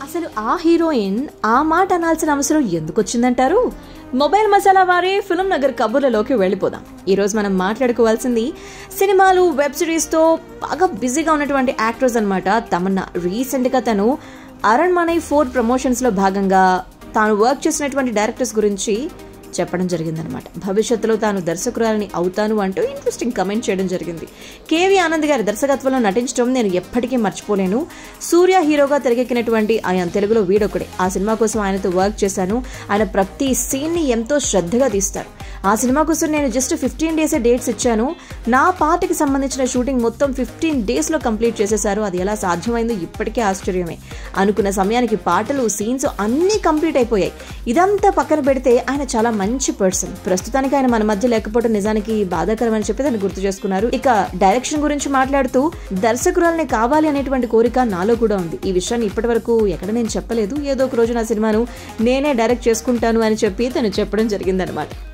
అసలు ఆ హీరోయిన్ ఆ మాట అనాల్సిన అవసరం ఎందుకు వచ్చిందంటారు మొబైల్ మసాలా వారే ఫిల్మ్ నగర్ కబుర్లలోకి వెళ్ళిపోదాం ఈరోజు మనం మాట్లాడుకోవాల్సింది సినిమాలు వెబ్ సిరీస్తో బాగా బిజీగా ఉన్నటువంటి యాక్టర్స్ అనమాట తమన్నా రీసెంట్గా తను అరణ్మణై ఫోర్ ప్రమోషన్స్లో భాగంగా తాను వర్క్ చేసినటువంటి డైరెక్టర్స్ గురించి చెప్పడం జరిగిందనమాట భవిష్యత్తులో తాను దర్శకురాలని అవుతాను అంటూ ఇంట్రెస్టింగ్ కమెంట్ చేయడం జరిగింది కేవి ఆనంద్ గారి దర్శకత్వంలో నటించడం నేను ఎప్పటికీ మర్చిపోలేను సూర్య హీరోగా తెరకెక్కినటువంటి ఆయన తెలుగులో వీడొకడే ఆ సినిమా కోసం ఆయనతో వర్క్ చేశాను ఆయన ప్రతి సీన్ని ఎంతో శ్రద్ధగా తీస్తారు ఆ సినిమా కోసం నేను జస్ట్ ఫిఫ్టీన్ డేసే డేట్స్ ఇచ్చాను నా పార్టీకి సంబంధించిన షూటింగ్ మొత్తం ఫిఫ్టీన్ డేస్లో కంప్లీట్ చేసేశారు అది ఎలా సాధ్యమైందో ఇప్పటికే ఆశ్చర్యమే అనుకున్న సమయానికి పాటలు సీన్స్ అన్నీ కంప్లీట్ అయిపోయాయి ఇదంతా పక్కన పెడితే ఆయన చాలా మంచి పర్సన్ ప్రస్తుతానికి ఆయన మన మధ్య లేకపోవడం నిజానికి బాధాకరం అని చెప్పి దాన్ని గుర్తు చేసుకున్నారు ఇక డైరెక్షన్ గురించి మాట్లాడుతూ దర్శకురాలని కావాలి అనేటువంటి కోరిక నాలో కూడా ఉంది ఈ విషయాన్ని ఇప్పటి వరకు ఎక్కడ నేను చెప్పలేదు ఏదో ఒక రోజు నా సినిమాను నేనే డైరెక్ట్ చేసుకుంటాను అని చెప్పి తను చెప్పడం జరిగిందనమాట